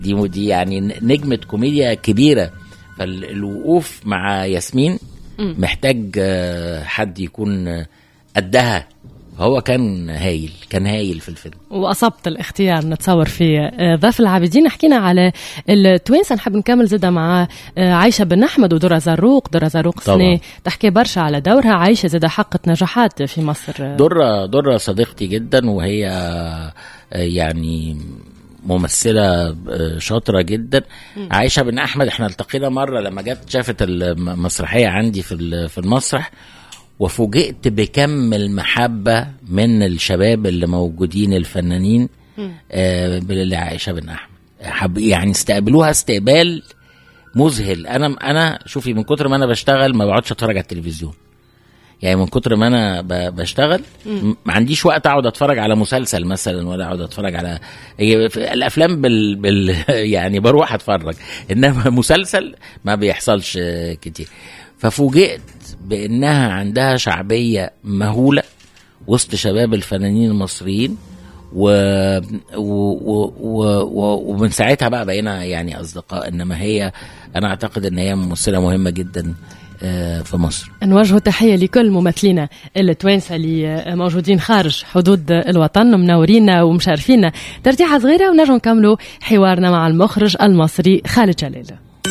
دي ودي يعني نجمه كوميديا كبيره فالوقوف مع ياسمين محتاج آه، حد يكون آه، قدها هو كان هايل كان هايل في الفيلم واصبت الاختيار نتصور فيه آه، ضيف العابدين حكينا على التوينس نحب نكمل زاده مع آه، عايشه بن احمد ودرة زروق درة زروق سنة تحكي برشا على دورها عايشه زاده حققت نجاحات في مصر درة درة صديقتي جدا وهي آه، يعني ممثلة شاطرة جدا عايشة بن أحمد احنا التقينا مرة لما جت شافت المسرحية عندي في في المسرح وفوجئت بكم المحبة من الشباب اللي موجودين الفنانين آه لعائشة بن أحمد حب يعني استقبلوها استقبال مذهل انا انا شوفي من كتر ما انا بشتغل ما بقعدش اتفرج على التلفزيون يعني من كتر ما انا بشتغل ما عنديش وقت اقعد اتفرج على مسلسل مثلا ولا اقعد اتفرج على الافلام بال, بال يعني بروح اتفرج انما مسلسل ما بيحصلش كتير ففوجئت بانها عندها شعبيه مهوله وسط شباب الفنانين المصريين و... و... و... و... ومن ساعتها بقى بقينا يعني اصدقاء انما هي انا اعتقد ان هي ممثله مهمه جدا آه، في مصر نوجه تحية لكل ممثلينا التوانسة اللي موجودين خارج حدود الوطن منورينا ومشارفينا ترتيحة صغيرة ونرجع نكملوا حوارنا مع المخرج المصري خالد جلال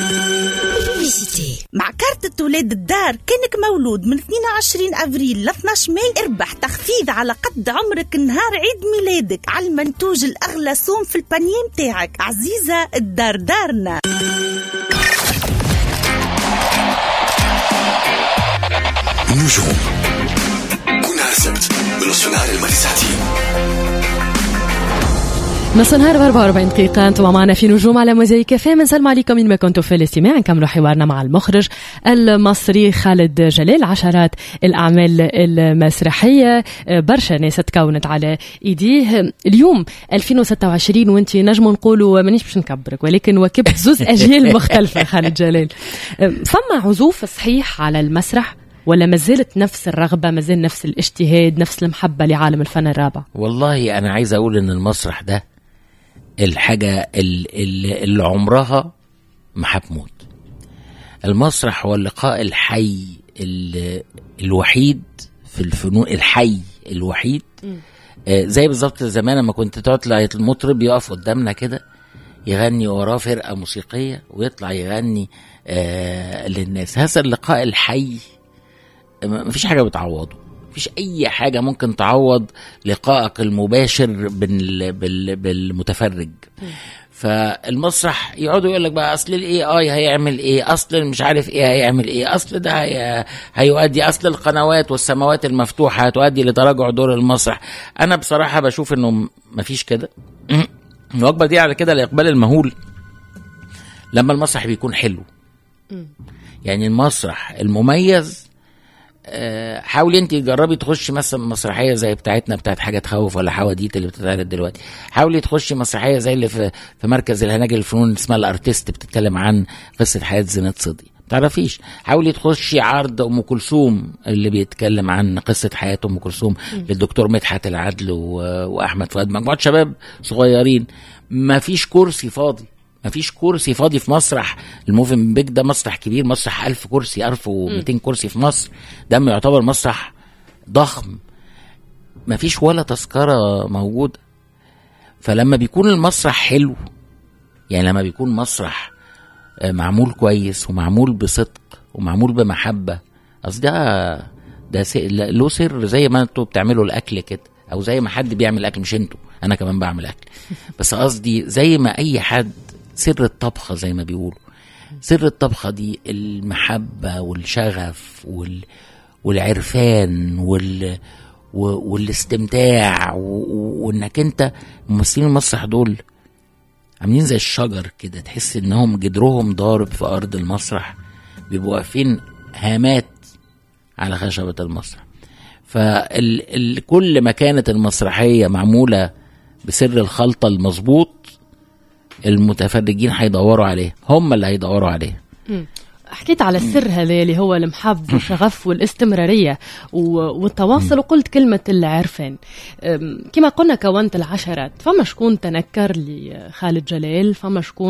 مع كارتة ولاد الدار كانك مولود من 22 افريل ل 12 ماي اربح تخفيض على قد عمرك نهار عيد ميلادك على المنتوج الاغلى سوم في البانيه متاعك عزيزة الدار دارنا نجوم كل نهار السبت من نصف النهار الماضي ساعتين نص النهار ب 44 دقيقة انتم معنا في نجوم على موزايك كافيه بنسلم عليكم من ما كنتوا في الاستماع نكملوا حوارنا مع المخرج المصري خالد جلال عشرات الأعمال المسرحية برشا ناس تكونت على ايديه اليوم 2026 وانت نجم نقولوا مانيش باش نكبرك ولكن وكبت زوز أجيال مختلفة خالد جلال فما عزوف صحيح على المسرح ولا ما زالت نفس الرغبه ما زال نفس الاجتهاد نفس المحبه لعالم الفن الرابع والله انا عايز اقول ان المسرح ده الحاجة اللي, اللي عمرها ما هتموت المسرح هو اللقاء الحي الوحيد في الفنون الحي الوحيد آه زي بالظبط زمان لما كنت تطلع المطرب يقف قدامنا كده يغني وراه فرقة موسيقية ويطلع يغني آه للناس هذا اللقاء الحي مفيش حاجة بتعوضه مفيش اي حاجه ممكن تعوض لقائك المباشر بال بال بالمتفرج فالمسرح يقعدوا يقول لك بقى اصل الاي اي هيعمل ايه اصل مش عارف ايه هيعمل ايه اصل ده هي هيؤدي اصل القنوات والسماوات المفتوحه هتؤدي لتراجع دور المسرح انا بصراحه بشوف انه مفيش كده واكبر دي على كده الاقبال المهول لما المسرح بيكون حلو يعني المسرح المميز آه، حاولي انت تجربي تخشي مثلا مسرحيه زي بتاعتنا بتاعت حاجه تخوف ولا حواديت اللي بتتعرض دلوقتي حاولي تخشي مسرحيه زي اللي في, في مركز الهناجر الفنون اللي اسمها الارتست بتتكلم عن قصه حياه زينات صدي تعرفيش حاولي تخشي عرض ام كلثوم اللي بيتكلم عن قصه حياه ام كلثوم للدكتور مدحت العدل واحمد فؤاد مجموعه شباب صغيرين ما فيش كرسي فاضي ما فيش كرسي فاضي في مسرح الموفن بيج ده مسرح كبير مسرح 1000 كرسي 1200 كرسي في مصر ده يعتبر مسرح ضخم ما فيش ولا تذكره موجوده فلما بيكون المسرح حلو يعني لما بيكون مسرح آه، معمول كويس ومعمول بصدق ومعمول بمحبه اصل ده ده له سر زي ما انتوا بتعملوا الاكل كده او زي ما حد بيعمل اكل مش انتوا انا كمان بعمل اكل بس قصدي زي ما اي حد سر الطبخة زي ما بيقولوا سر الطبخة دي المحبة والشغف وال والعرفان وال والاستمتاع وانك انت ممثلين المسرح دول عاملين زي الشجر كده تحس انهم جدرهم ضارب في ارض المسرح بيبقوا واقفين هامات على خشبة المسرح فكل ما كانت المسرحية معمولة بسر الخلطة المظبوط المتفرجين هيدوروا عليه هم اللي هيدوروا عليه حكيت على السر هذا اللي هو المحب والشغف والاستمرارية والتواصل وقلت كلمة العرفان كما قلنا كونت العشرات فما شكون تنكر لخالد جلال فما شكون